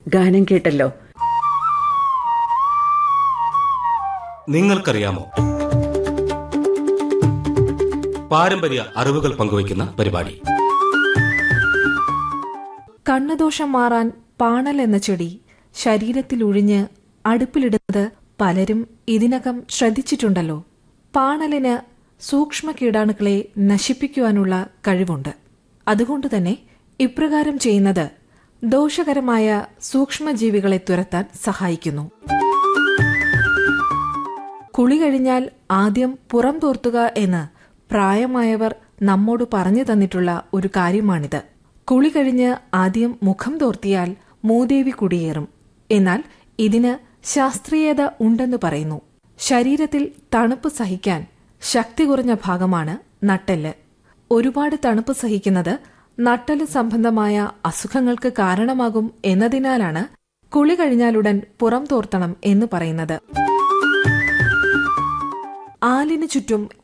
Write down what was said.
ഗാനം കേട്ടല്ലോ നിങ്ങൾക്കറിയാമോ പാരമ്പര്യ അറിവുകൾ പങ്കുവയ്ക്കുന്ന പരിപാടി കണ്ണുദോഷം മാറാൻ പാണൽ എന്ന ചെടി ശരീരത്തിൽ ഉഴിഞ്ഞ് അടുപ്പിലിടുന്നത് പലരും ഇതിനകം ശ്രദ്ധിച്ചിട്ടുണ്ടല്ലോ പാണലിന് സൂക്ഷ്മ കീടാണുക്കളെ നശിപ്പിക്കുവാനുള്ള കഴിവുണ്ട് അതുകൊണ്ടുതന്നെ ഇപ്രകാരം ചെയ്യുന്നത് ദോഷകരമായ സൂക്ഷ്മജീവികളെ തുരത്താൻ സഹായിക്കുന്നു കുളി കഴിഞ്ഞാൽ ആദ്യം പുറം തോർത്തുക എന്ന് പ്രായമായവർ നമ്മോട് പറഞ്ഞു തന്നിട്ടുള്ള ഒരു കാര്യമാണിത് കുളി കഴിഞ്ഞ് ആദ്യം മുഖം തോർത്തിയാൽ മൂദേവി കുടിയേറും എന്നാൽ ഇതിന് ശാസ്ത്രീയത ഉണ്ടെന്ന് പറയുന്നു ശരീരത്തിൽ തണുപ്പ് സഹിക്കാൻ ശക്തി കുറഞ്ഞ ഭാഗമാണ് നട്ടെല്ല് ഒരുപാട് തണുപ്പ് സഹിക്കുന്നത് നട്ടല് സംബന്ധമായ അസുഖങ്ങൾക്ക് കാരണമാകും എന്നതിനാലാണ് കുളി കഴിഞ്ഞാലുടൻ പുറം തോർത്തണം എന്ന് പറയുന്നത് ആലിനു ചുറ്റും